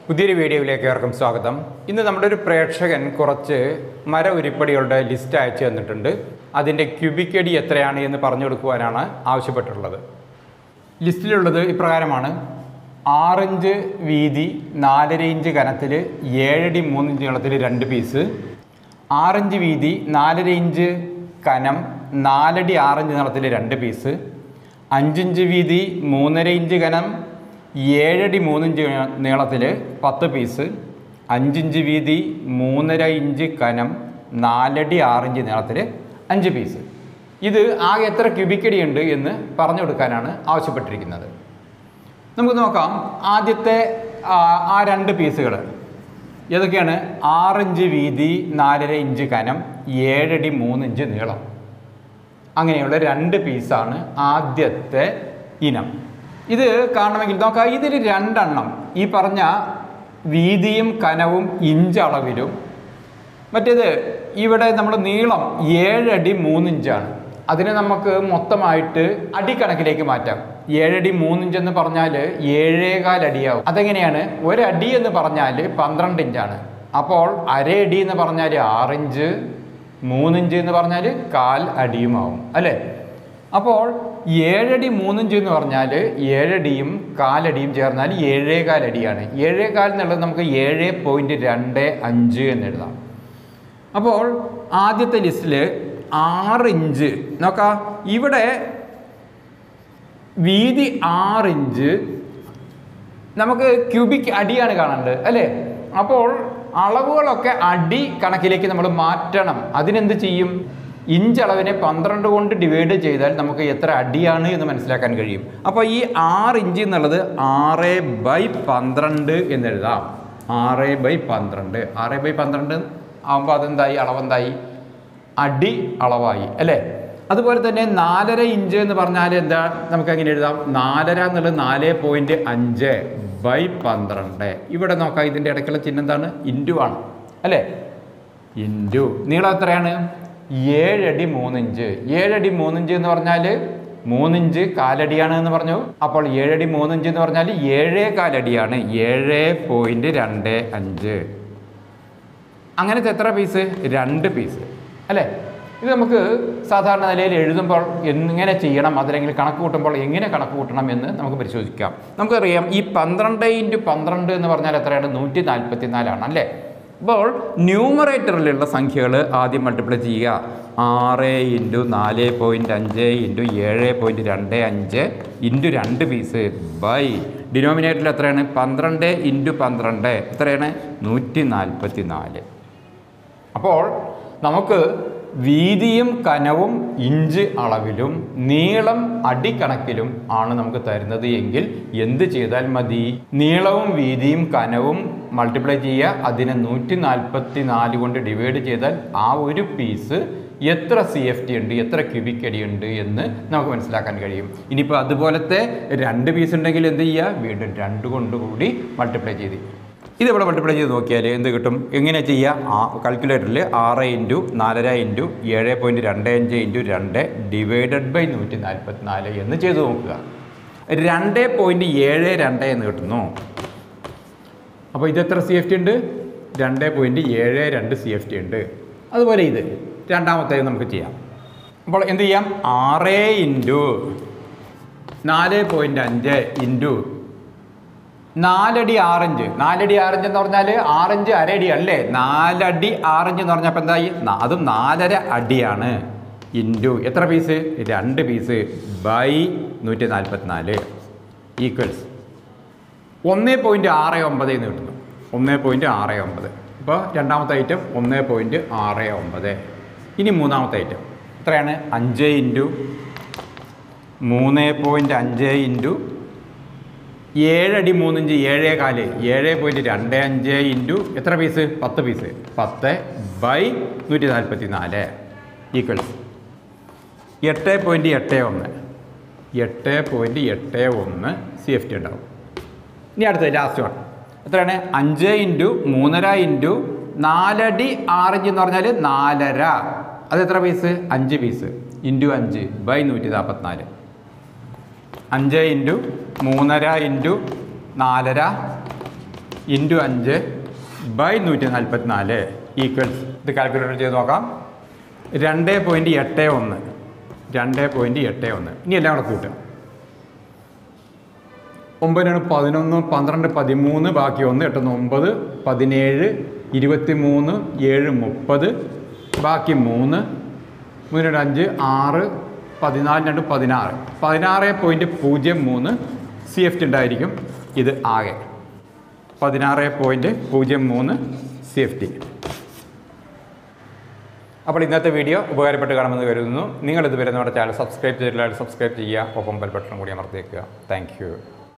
പുതിയൊരു വീഡിയോയിലേക്ക് ഏവർക്കും സ്വാഗതം ഇന്ന് നമ്മുടെ ഒരു പ്രേക്ഷകൻ കുറച്ച് മര ഉരുപ്പടികളുടെ ലിസ്റ്റ് അയച്ചു തന്നിട്ടുണ്ട് അതിൻ്റെ ക്യൂബിക് അടി എത്രയാണ് എന്ന് പറഞ്ഞു കൊടുക്കുവാനാണ് ആവശ്യപ്പെട്ടിട്ടുള്ളത് ലിസ്റ്റിലുള്ളത് ഇപ്രകാരമാണ് ആറിഞ്ച് വീതി നാലര ഇഞ്ച് കനത്തിൽ ഏഴടി മൂന്നിഞ്ച് നീളത്തിൽ രണ്ട് പീസ് ആറിഞ്ച് വീതി നാലര ഇഞ്ച് കനം നാലടി ആറിഞ്ച് നീളത്തിൽ രണ്ട് പീസ് അഞ്ചിഞ്ച് വീതി മൂന്നര ഇഞ്ച് കനം ഏഴടി മൂന്നിഞ്ച് നീളത്തിൽ പത്ത് പീസ് അഞ്ചിഞ്ച് വീതി മൂന്നര ഇഞ്ച് കനം നാലടി ആറിഞ്ച് നീളത്തിൽ അഞ്ച് പീസ് ഇത് ആകെ എത്ര ക്യൂബിക്കടി ഉണ്ട് എന്ന് പറഞ്ഞു കൊടുക്കാനാണ് ആവശ്യപ്പെട്ടിരിക്കുന്നത് നമുക്ക് നോക്കാം ആദ്യത്തെ ആ, ആ രണ്ട് പീസുകൾ ഏതൊക്കെയാണ് ആറിഞ്ച് വീതി നാലര ഇഞ്ച് കനം ഏഴടി മൂന്നിഞ്ച് നീളം അങ്ങനെയുള്ള രണ്ട് പീസാണ് ആദ്യത്തെ ഇനം ഇത് കാണണമെങ്കിൽ നോക്കാം ഇതിൽ രണ്ടെണ്ണം ഈ പറഞ്ഞ വീതിയും കനവും ഇഞ്ച് അളവിലും മറ്റേത് ഇവിടെ നമ്മൾ നീളം ഏഴടി മൂന്നിഞ്ചാണ് അതിനെ നമുക്ക് മൊത്തമായിട്ട് അടിക്കണക്കിലേക്ക് മാറ്റാം ഏഴടി മൂന്നിഞ്ച് എന്ന് പറഞ്ഞാൽ ഏഴേകാൽ അടിയാവും അതെങ്ങനെയാണ് ഒരടി എന്ന് പറഞ്ഞാൽ പന്ത്രണ്ട് ഇഞ്ചാണ് അപ്പോൾ അരയടി എന്ന് പറഞ്ഞാൽ ആറിഞ്ച് മൂന്നിഞ്ച് എന്ന് പറഞ്ഞാൽ കാൽ അടിയുമാവും അല്ലേ അപ്പോൾ ഏഴടി മൂന്നിഞ്ച് എന്ന് പറഞ്ഞാൽ ഏഴടിയും കാലടിയും ചേർന്നാൽ ഏഴേകാൽ അടിയാണ് ഏഴേകാൽ എന്നുള്ളത് നമുക്ക് ഏഴ് പോയിൻറ്റ് രണ്ട് അഞ്ച് എന്ന് എഴുതാം അപ്പോൾ ആദ്യത്തെ ലിസ്റ്റിൽ ആറ് ഇഞ്ച് നോക്കാം ഇവിടെ വീതി ആറ് ഇഞ്ച് നമുക്ക് ക്യൂബിക് അടിയാണ് കാണേണ്ടത് അല്ലേ അപ്പോൾ അളവുകളൊക്കെ അടി കണക്കിലേക്ക് നമ്മൾ മാറ്റണം അതിനെന്ത് ചെയ്യും ഇഞ്ച് അളവിനെ പന്ത്രണ്ട് കൊണ്ട് ഡിവൈഡ് ചെയ്താൽ നമുക്ക് എത്ര അടിയാണ് എന്ന് മനസ്സിലാക്കാൻ കഴിയും അപ്പോൾ ഈ ആറ് ഇഞ്ച് എന്നുള്ളത് ആറ് ബൈ പന്ത്രണ്ട് എന്ന് എഴുതാം ആറ് ബൈ പന്ത്രണ്ട് ആറ് ബൈ പന്ത്രണ്ട് ആകുമ്പോൾ അതെന്തായി അളവെന്തായി അടി അളവായി അല്ലേ അതുപോലെ തന്നെ നാലര ഇഞ്ച് എന്ന് പറഞ്ഞാൽ എന്താ നമുക്ക് എങ്ങനെ എഴുതാം നാലര എന്നുള്ളത് നാല് പോയിന്റ് അഞ്ച് ബൈ പന്ത്രണ്ട് ഇവിടെ നോക്കാം ഇതിൻ്റെ ഇടയ്ക്കുള്ള ചിഹ്നം എന്താണ് ഇൻറ്റു ആണ് അല്ലേ ഇൻറ്റു നീളം എത്രയാണ് ഏഴടി മൂന്നിഞ്ച് ഏഴടി മൂന്നിഞ്ച് എന്ന് പറഞ്ഞാൽ മൂന്നിഞ്ച് കാലടിയാണ് എന്ന് പറഞ്ഞു അപ്പോൾ ഏഴടി മൂന്നിഞ്ച് എന്ന് പറഞ്ഞാൽ ഏഴേ കാലടിയാണ് ഏഴ് പോയിന്റ് രണ്ട് അഞ്ച് അങ്ങനത്തെ എത്ര പീസ് രണ്ട് പീസ് അല്ലേ ഇത് നമുക്ക് സാധാരണ നിലയിൽ എഴുതുമ്പോൾ എങ്ങനെ ചെയ്യണം അതല്ലെങ്കിൽ കണക്ക് കൂട്ടുമ്പോൾ എങ്ങനെ കണക്ക് കൂട്ടണം എന്ന് നമുക്ക് പരിശോധിക്കാം നമുക്കറിയാം ഈ പന്ത്രണ്ട് ഇൻറ്റു പന്ത്രണ്ട് എന്ന് പറഞ്ഞാൽ എത്രയാണ് നൂറ്റി നാൽപ്പത്തി നാലാണ് അല്ലേ അപ്പോൾ ന്യൂമറേറ്ററിലുള്ള സംഖ്യകൾ ആദ്യം മൾട്ടിപ്ലൈ ചെയ്യുക ആറ് ഇൻറ്റു നാല് പോയിൻറ്റ് അഞ്ച് ഇൻറ്റു ഏഴ് പോയിൻറ്റ് രണ്ട് അഞ്ച് ഇൻറ്റു രണ്ട് പീസ് ബൈ ഡിനോമിനേറ്ററിൽ എത്രയാണ് പന്ത്രണ്ട് ഇൻറ്റു പന്ത്രണ്ട് എത്രയാണ് നൂറ്റി നാൽപ്പത്തി നാല് അപ്പോൾ നമുക്ക് വീതിയും കനവും ഇഞ്ച് അളവിലും നീളം അടിക്കണക്കിലും ആണ് നമുക്ക് തരുന്നത് എങ്കിൽ എന്ത് ചെയ്താൽ മതി നീളവും വീതിയും കനവും മൾട്ടിപ്ലൈ ചെയ്യുക അതിനെ നൂറ്റി നാൽപ്പത്തി നാല് കൊണ്ട് ഡിവൈഡ് ചെയ്താൽ ആ ഒരു പീസ് എത്ര സി എഫ് ടി ഉണ്ട് എത്ര ക്യൂബിക് അടി ഉണ്ട് എന്ന് നമുക്ക് മനസ്സിലാക്കാൻ കഴിയും ഇനിയിപ്പോൾ അതുപോലത്തെ രണ്ട് പീസ് ഉണ്ടെങ്കിൽ എന്ത് ചെയ്യുക വീണ്ടും രണ്ട് കൊണ്ട് കൂടി മൾട്ടിപ്ലൈ ചെയ്ത് ഇത് ഇവിടെ മൾട്ടിപ്ലൈ ചെയ്ത് നോക്കിയാൽ എന്ത് കിട്ടും എങ്ങനെ ചെയ്യുക ആ കാൽക്കുലേറ്ററിൽ ആറ് ഇൻറ്റു നാലര ഇൻറ്റു ഏഴ് പോയിൻറ്റ് രണ്ട് അഞ്ച് ഇൻറ്റു രണ്ട് ഡിവൈഡഡ് ബൈ നൂറ്റി നാൽപ്പത്തി നാല് എന്ന് ചെയ്ത് നോക്കുക രണ്ട് പോയിൻറ്റ് ഏഴ് രണ്ട് എന്ന് കിട്ടുന്നു അപ്പോൾ ഇത് എത്ര സി എഫ് ടി ഉണ്ട് രണ്ട് പോയിൻറ്റ് ഏഴ് രണ്ട് സി എഫ് ടി ഉണ്ട് അതുപോലെ ഇത് രണ്ടാമത്തേത് നമുക്ക് ചെയ്യാം അപ്പോൾ എന്ത് ചെയ്യാം ആറ് ഇൻറ്റു നാല് പോയിൻറ്റ് അഞ്ച് ഇൻറ്റു നാലടി ആറഞ്ച് നാലടി ആറഞ്ച് എന്ന് പറഞ്ഞാൽ ആറഞ്ച് അരയടി അല്ലേ നാലടി ആറഞ്ച് എന്ന് പറഞ്ഞപ്പോൾ എന്തായി ന- അതും നാലര അടിയാണ് ഇൻറ്റു എത്ര പീസ് രണ്ട് പീസ് ബൈ നൂറ്റി നാൽപ്പത്തിനാല് ഈക്വൽസ് ഒന്ന് പോയിൻറ്റ് ആറ് ഒമ്പത് എന്ന് കിട്ടുന്നു ഒന്ന് പോയിൻറ്റ് ആറ് ഒമ്പത് അപ്പോൾ രണ്ടാമത്തെ ഐറ്റം ഒന്ന് പോയിൻറ്റ് ആറ് ഒമ്പത് ഇനി മൂന്നാമത്തെ ഐറ്റം എത്രയാണ് അഞ്ച് ഇൻറ്റു മൂന്ന് പോയിൻറ്റ് അഞ്ച് ഇൻറ്റു ഏഴടി മൂന്നിഞ്ച് ഏഴേ കാല് ഏഴ് പോയിൻറ്റ് രണ്ട് അഞ്ച് ഇൻറ്റു എത്ര പീസ് പത്ത് പീസ് പത്ത് ബൈ നൂറ്റി നാൽപ്പത്തി നാല് ഈക്വൽസ് എട്ട് പോയിൻറ്റ് എട്ട് ഒന്ന് എട്ട് പോയിൻറ്റ് എട്ട് ഒന്ന് സി എഫ് ടി ഉണ്ടാവും ഇനി അടുത്തത് ലാസ്റ്റ് വൺ എത്രയാണ് അഞ്ച് ഇൻറ്റു മൂന്നര ഇൻറ്റു നാലടി ആറിഞ്ച് എന്ന് പറഞ്ഞാൽ നാലര അത് എത്ര പീസ് അഞ്ച് പീസ് ഇൻറ്റു അഞ്ച് ബൈ നൂറ്റി നാൽപ്പത്തിനാല് അഞ്ച് ഇൻറ്റു മൂന്നര ഇൻറ്റു നാലര ഇൻറ്റു അഞ്ച് ബൈ നൂറ്റി നാൽപ്പത്തി നാല് ഈക്വൽസ് ഇത് കാൽക്കുലേറ്റർ ചെയ്ത് നോക്കാം രണ്ട് പോയിൻറ്റ് എട്ട് ഒന്ന് രണ്ട് പോയിൻറ്റ് എട്ട് ഒന്ന് ഇനി എല്ലാം കൂടെ കൂട്ടുക ഒമ്പതിനാണ് പതിനൊന്ന് പന്ത്രണ്ട് പതിമൂന്ന് ബാക്കി ഒന്ന് എട്ടൊന്ന് ഒമ്പത് പതിനേഴ് ഇരുപത്തി മൂന്ന് ഏഴ് മുപ്പത് ബാക്കി മൂന്ന് മൂന്ന് രണ്ട് അഞ്ച് ആറ് പതിനാല് രണ്ട് പതിനാറ് പതിനാറ് പോയിൻറ്റ് പൂജ്യം മൂന്ന് സി എഫ് ടി ഉണ്ടായിരിക്കും ഇത് ആകെ പതിനാറ് പോയിൻറ്റ് പൂജ്യം മൂന്ന് സി എഫ് ടി അപ്പോൾ ഇന്നത്തെ വീഡിയോ ഉപകാരപ്പെട്ട് കാണുമെന്ന് കരുതുന്നു നിങ്ങൾ ഇതുവരെ നമ്മുടെ ചാനൽ സബ്സ്ക്രൈബ് ചെയ്തിട്ടില്ല സബ്സ്ക്രൈബ് ചെയ്യുക ഒപ്പം ബെൽ ബട്ടൺ കൂടി അമർത്തിയേക്കുക താങ്ക് യു